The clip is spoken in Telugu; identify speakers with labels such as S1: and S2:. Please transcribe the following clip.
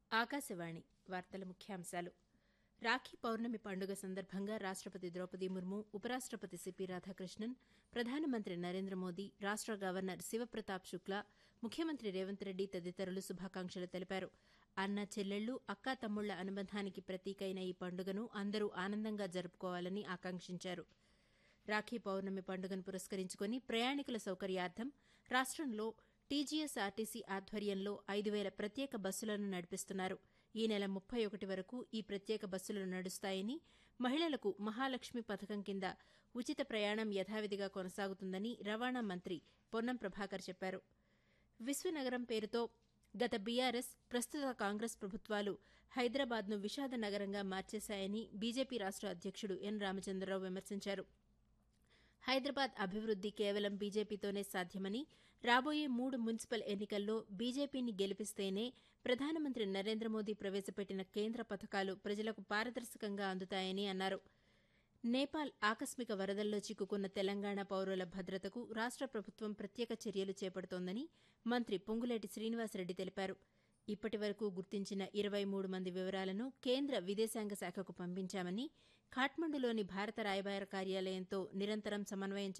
S1: ఆకాశవాణి వార్తల ముఖ్యాంశాలు రాఖీ పౌర్ణమి పండుగ సందర్భంగా రాష్టపతి ద్రౌపది ముర్ము ఉపరాష్టపతి సిపి రాధాకృష్ణన్ ప్రధానమంత్రి నరేంద్ర మోదీ రాష్ట గవర్నర్ శివప్రతాప్ శుక్లా ముఖ్యమంత్రి రేవంత్ రెడ్డి తదితరులు శుభాకాంక్షలు తెలిపారు అన్న చెల్లెళ్లు అక్కా తమ్ముళ్ల అనుబంధానికి ప్రతీకైన ఈ పండుగను అందరూ ఆనందంగా జరుపుకోవాలని ఆకాంక్షించారు రాఖీ పౌర్ణమి పండుగను పురస్కరించుకుని ప్రయాణికుల సౌకర్యార్థం రాష్టంలో టీజీఎస్ ఆర్టీసీ ఆధ్వర్యంలో ఐదు వేల ప్రత్యేక బస్సులను నడిపిస్తున్నారు ఈ నెల ముప్పై ఒకటి వరకు ఈ ప్రత్యేక బస్సులు నడుస్తాయని మహిళలకు మహాలక్ష్మి పథకం కింద ఉచిత ప్రయాణం యథావిధిగా కొనసాగుతుందని రవాణా మంత్రి పొన్నం ప్రభాకర్ చెప్పారు విశ్వనగరం పేరుతో గత బీఆర్ఎస్ ప్రస్తుత కాంగ్రెస్ ప్రభుత్వాలు హైదరాబాద్ను విషాద నగరంగా మార్చేశాయని బీజేపీ రాష్ట అధ్యకుడు ఎన్ రామచంద్రరావు విమర్శించారు హైదరాబాద్ అభివృద్ది కేవలం బీజేపీతోనే సాధ్యమని రాబోయే మూడు మున్సిపల్ ఎన్నికల్లో బీజేపీని గెలిపిస్తేనే ప్రధానమంత్రి నరేంద్ర మోదీ ప్రవేశపెట్టిన కేంద్ర పథకాలు ప్రజలకు పారదర్శకంగా అందుతాయని అన్నారు నేపాల్ ఆకస్మిక వరదల్లో చిక్కుకున్న తెలంగాణ పౌరుల భద్రతకు రాష్ట ప్రభుత్వం ప్రత్యేక చర్యలు చేపడుతోందని మంత్రి పొంగులేటి శ్రీనివాసరెడ్డి తెలిపారు ఇప్పటి వరకు గుర్తించిన ఇరవై మూడు మంది వివరాలను కేంద్ర విదేశాంగ శాఖకు పంపించామని ఖాట్మండులోని భారత రాయబార కార్యాలయంతో నిరంతరం సమన్వయం